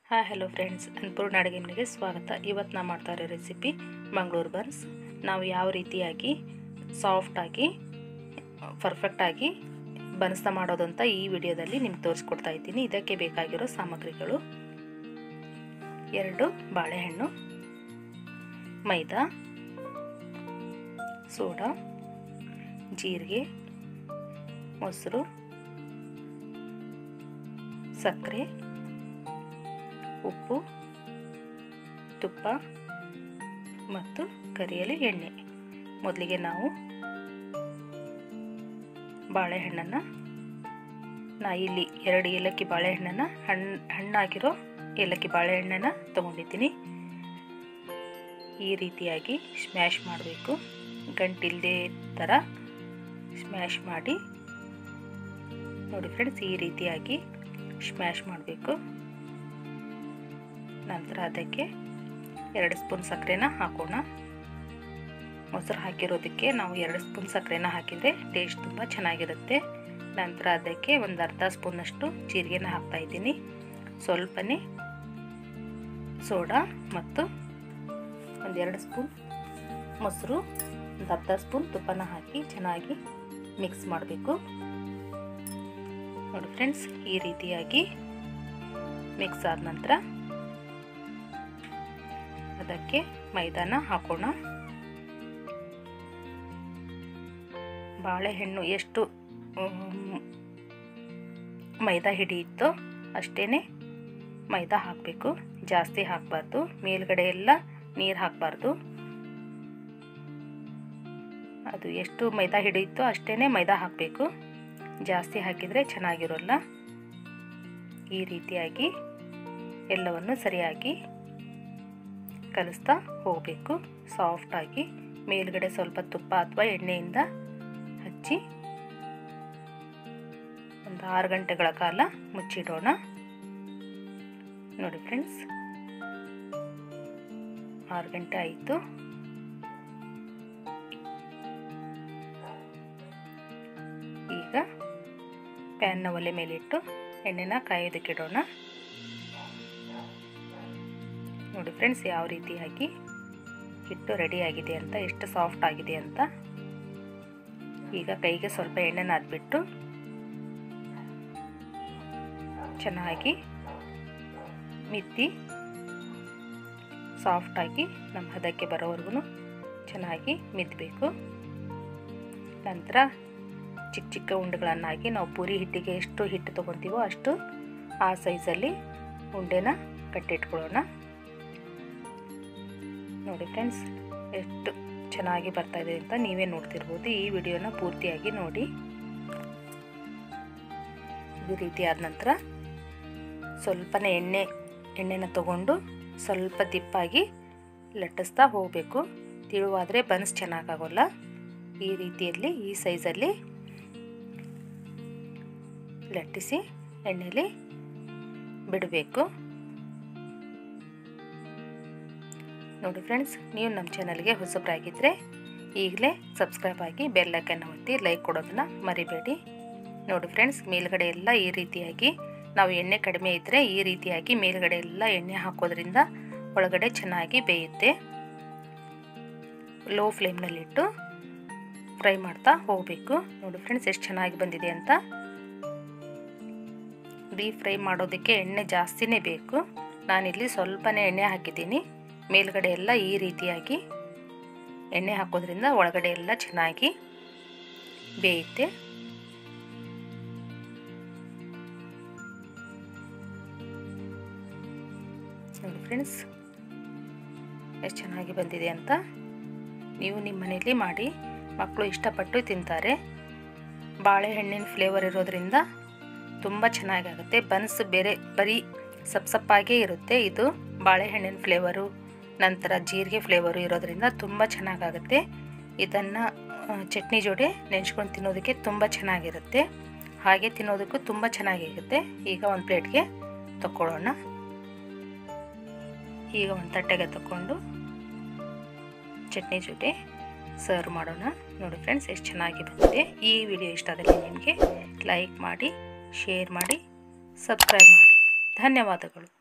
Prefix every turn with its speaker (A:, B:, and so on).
A: hi hello friends Annapurna ಅಡುಗೆ ಮನೆಗೆ ಸ್ವಾಗತ ಇವತ್ತು ನಾ ಮಾಡ್ತಾ ಇರೋ ರೆಸಿಪಿ ಮಂಗಳೂರು ಬನ್ಸ್ ನಾವು ಯಾವ ರೀತಿಯಾಗಿ ಸಾಫ್ಟಾಗಿ ಪರ್ಫೆಕ್ಟಾಗಿ ಬನ್ಸ್ನ ಮಾಡೋದು ಅಂತ ಈ ವಿಡಿಯೋದಲ್ಲಿ ನಿಮ್ಗೆ ತೋರಿಸ್ಕೊಡ್ತಾ ಇದ್ದೀನಿ ಇದಕ್ಕೆ ಬೇಕಾಗಿರೋ ಸಾಮಗ್ರಿಗಳು ಎರಡು ಬಾಳೆಹಣ್ಣು ಮೈದಾ ಸೋಡಾ ಜೀರಿಗೆ ಮೊಸರು ಸಕ್ಕರೆ ಉಪ್ಪು ತುಪ್ಪ ಮತ್ತು ಕರಿಯಲು ಎಣ್ಣೆ ಮೊದಲಿಗೆ ನಾವು ಬಾಳೆಹಣ್ಣನ್ನು ನಾ ಇಲ್ಲಿ ಎರಡು ಏಲಕ್ಕಿ ಬಾಳೆಹಣ್ಣನ್ನು ಹಣ್ಣು ಹಣ್ಣಾಗಿರೋ ಏಲಕ್ಕಿ ಬಾಳೆಹಣ್ಣನ್ನು ತೊಗೊಂಡಿದ್ದೀನಿ ಈ ರೀತಿಯಾಗಿ ಸ್ಮ್ಯಾಶ್ ಮಾಡಬೇಕು ಗಂಟಿಲ್ಲದೆ ಥರ ಸ್ಮ್ಯಾಶ್ ಮಾಡಿ ನೋಡಿ ಫ್ರೆಂಡ್ಸ್ ಈ ರೀತಿಯಾಗಿ ಸ್ಮ್ಯಾಶ್ ಮಾಡಬೇಕು ನಂತರ ಅದಕ್ಕೆ ಎರಡು ಸ್ಪೂನ್ ಸಕ್ಕರೆನ ಹಾಕೋಣ ಮೊಸರು ಹಾಕಿರೋದಕ್ಕೆ ನಾವು ಎರಡು ಸ್ಪೂನ್ ಸಕ್ಕರೆನ ಹಾಕಿದರೆ ಟೇಸ್ಟ್ ತುಂಬ ಚೆನ್ನಾಗಿರುತ್ತೆ ನಂತರ ಅದಕ್ಕೆ ಒಂದು ಅರ್ಧ ಸ್ಪೂನಷ್ಟು ಜೀರಿಗೆನ ಹಾಕ್ತಾ ಇದ್ದೀನಿ ಸ್ವಲ್ಪನೇ ಸೋಡಾ ಮತ್ತು ಒಂದೆರಡು ಸ್ಪೂನ್ ಮೊಸರು ಒಂದು ಅರ್ಧ ಸ್ಪೂನ್ ತುಪ್ಪನ ಹಾಕಿ ಚೆನ್ನಾಗಿ ಮಿಕ್ಸ್ ಮಾಡಬೇಕು ನೋಡಿ ಫ್ರೆಂಡ್ಸ್ ಈ ರೀತಿಯಾಗಿ ಮಿಕ್ಸ್ ಆದ ನಂತರ ಅದಕ್ಕೆ ಮೈದಾನ ಹಾಕೋಣ ಬಾಳೆಹಣ್ಣು ಎಷ್ಟು ಮೈದಾ ಹಿಡಿಯುತ್ತೋ ಅಷ್ಟೇ ಮೈದಾ ಹಾಕಬೇಕು ಜಾಸ್ತಿ ಹಾಕಬಾರ್ದು ಮೇಲ್ಗಡೆ ಎಲ್ಲ ನೀರು ಹಾಕಬಾರ್ದು ಅದು ಎಷ್ಟು ಮೈದಾ ಹಿಡಿಯುತ್ತೋ ಅಷ್ಟೇ ಮೈದಾ ಹಾಕಬೇಕು ಜಾಸ್ತಿ ಹಾಕಿದರೆ ಚೆನ್ನಾಗಿರೋಲ್ಲ ಈ ರೀತಿಯಾಗಿ ಎಲ್ಲವನ್ನು ಸರಿಯಾಗಿ ಕಲಿಸ್ತಾ ಹೋಗಬೇಕು ಸಾಫ್ಟಾಗಿ ಮೇಲ್ಗಡೆ ಸ್ವಲ್ಪ ತುಪ್ಪ ಅಥವಾ ಎಣ್ಣೆಯಿಂದ ಹಚ್ಚಿ ಒಂದು ಆರು ಗಂಟೆಗಳ ಕಾಲ ಮುಚ್ಚಿಡೋಣ ನೋಡಿ ಫ್ರೆಂಡ್ಸ್ ಆರು ಗಂಟೆ ಆಯಿತು ಈಗ ಪ್ಯಾನ್ನ ಒಲೆ ಮೇಲಿಟ್ಟು ಎಣ್ಣೆನ ಕಾಯೋದಕ್ಕಿಡೋಣ ನೋಡಿ ಫ್ರೆಂಡ್ಸ್ ಯಾವ ರೀತಿಯಾಗಿ ಹಿಟ್ಟು ರೆಡಿ ಆಗಿದೆ ಅಂತ ಎಷ್ಟು ಸಾಫ್ಟ್ ಆಗಿದೆ ಅಂತ ಈಗ ಕೈಗೆ ಸ್ವಲ್ಪ ಎಣ್ಣೆನ ಹಾಕ್ಬಿಟ್ಟು ಚೆನ್ನಾಗಿ ಮಿತ್ತಿ ಸಾಫ್ಟಾಗಿ ನಮ್ಮ ಹದಕ್ಕೆ ಬರೋವರೆಗೂ ಚೆನ್ನಾಗಿ ಮಿದ್ದಬೇಕು ನಂತರ ಚಿಕ್ಕ ಚಿಕ್ಕ ಉಂಡೆಗಳನ್ನಾಗಿ ನಾವು ಪೂರಿ ಹಿಟ್ಟಿಗೆ ಎಷ್ಟು ಹಿಟ್ಟು ತೊಗೊತೀವೋ ಅಷ್ಟು ಆ ಸೈಜಲ್ಲಿ ಉಂಡೆನ ಕಟ್ಟಿಟ್ಕೊಳ್ಳೋಣ ನೋಡಿ ಫ್ರೆಂಡ್ಸ್ ಎಷ್ಟು ಚೆನ್ನಾಗಿ ಬರ್ತಾ ಇದೆ ಅಂತ ನೀವೇ ನೋಡ್ತಿರ್ಬೋದು ಈ ವಿಡಿಯೋನ ಪೂರ್ತಿಯಾಗಿ ನೋಡಿ ಈ ರೀತಿ ಆದ ನಂತರ ಸ್ವಲ್ಪನೇ ಎಣ್ಣೆ ಎಣ್ಣೆನ ತಗೊಂಡು ಸ್ವಲ್ಪ ದಿಪ್ಪಾಗಿ ಲಟ್ಟಿಸ್ತಾ ಹೋಗಬೇಕು ತಿಳುವಾದರೆ ಬನ್ಸ್ ಚೆನ್ನಾಗಾಗೋಲ್ಲ ಈ ರೀತಿಯಲ್ಲಿ ಈ ಸೈಜಲ್ಲಿ ಲಟ್ಟಿಸಿ ಎಣ್ಣೆಲಿ ಬಿಡಬೇಕು ನೋಡಿ ಫ್ರೆಂಡ್ಸ್ ನೀವು ನಮ್ಮ ಚಾನಲ್ಗೆ ಹೊಸಬರಾಗಿದ್ದರೆ ಈಗಲೇ ಸಬ್ಸ್ಕ್ರೈಬ್ ಆಗಿ ಬೆಲ್ಲೈಕನ್ನು ಒತ್ತಿ ಲೈಕ್ ಕೊಡೋದನ್ನ ಮರಿಬೇಡಿ ನೋಡಿ ಫ್ರೆಂಡ್ಸ್ ಮೇಲ್ಗಡೆ ಎಲ್ಲ ಈ ರೀತಿಯಾಗಿ ನಾವು ಎಣ್ಣೆ ಕಡಿಮೆ ಇದ್ದರೆ ಈ ರೀತಿಯಾಗಿ ಮೇಲ್ಗಡೆ ಎಲ್ಲ ಎಣ್ಣೆ ಹಾಕೋದ್ರಿಂದ ಒಳಗಡೆ ಚೆನ್ನಾಗಿ ಬೇಯುತ್ತೆ ಲೋ ಫ್ಲೇಮ್ನಲ್ಲಿಟ್ಟು ಫ್ರೈ ಮಾಡ್ತಾ ಹೋಗಬೇಕು ನೋಡಿ ಫ್ರೆಂಡ್ಸ್ ಎಷ್ಟು ಚೆನ್ನಾಗಿ ಬಂದಿದೆ ಅಂತ ಡೀಪ್ ಫ್ರೈ ಮಾಡೋದಕ್ಕೆ ಎಣ್ಣೆ ಜಾಸ್ತಿನೇ ಬೇಕು ನಾನಿಲ್ಲಿ ಸ್ವಲ್ಪನೇ ಎಣ್ಣೆ ಹಾಕಿದ್ದೀನಿ ಮೇಲ್ಗಡೆ ಎಲ್ಲ ಈ ರೀತಿಯಾಗಿ ಎಣ್ಣೆ ಹಾಕೋದ್ರಿಂದ ಒಳಗಡೆ ಎಲ್ಲ ಚೆನ್ನಾಗಿ ಬೇಯುತ್ತೆ ನೋಡಿ ಫ್ರೆಂಡ್ಸ್ ಎಷ್ಟು ಚೆನ್ನಾಗಿ ಬಂದಿದೆ ಅಂತ ನೀವು ನಿಮ್ಮ ಮನೆಯಲ್ಲಿ ಮಾಡಿ ಮಕ್ಕಳು ಇಷ್ಟಪಟ್ಟು ತಿಂತಾರೆ ಬಾಳೆಹಣ್ಣಿನ ಫ್ಲೇವರ್ ಇರೋದ್ರಿಂದ ತುಂಬ ಚೆನ್ನಾಗಾಗುತ್ತೆ ಬನ್ಸ್ ಬೇರೆ ಬರೀ ಸಪ್ ಸಪ್ಪಾಗೇ ಇರುತ್ತೆ ಇದು ಬಾಳೆಹಣ್ಣಿನ ಫ್ಲೇವರು ನಂತರ ಜೀರಿಗೆ ಫ್ಲೇವರು ಇರೋದ್ರಿಂದ ತುಂಬ ಚೆನ್ನಾಗಾಗುತ್ತೆ ಇದನ್ನು ಚಟ್ನಿ ಜೋಡಿ ನೆಂಚ್ಕೊಂಡು ತಿನ್ನೋದಕ್ಕೆ ತುಂಬ ಚೆನ್ನಾಗಿರುತ್ತೆ ಹಾಗೆ ತಿನ್ನೋದಕ್ಕೂ ತುಂಬ ಚೆನ್ನಾಗಿರುತ್ತೆ ಈಗ ಒಂದು ಪ್ಲೇಟ್ಗೆ ತಗೊಳ್ಳೋಣ ಈಗ ಒಂದು ತಟ್ಟೆಗೆ ತಗೊಂಡು ಚಟ್ನಿ ಜೊತೆ ಸರ್ವ್ ಮಾಡೋಣ ನೋಡಿ ಫ್ರೆಂಡ್ಸ್ ಎಷ್ಟು ಚೆನ್ನಾಗಿ ಬಂದಿದೆ ಈ ವಿಡಿಯೋ ಇಷ್ಟ ಆದರೆ ನಿಮಗೆ ಲೈಕ್ ಮಾಡಿ ಶೇರ್ ಮಾಡಿ ಸಬ್ಸ್ಕ್ರೈಬ್ ಮಾಡಿ ಧನ್ಯವಾದಗಳು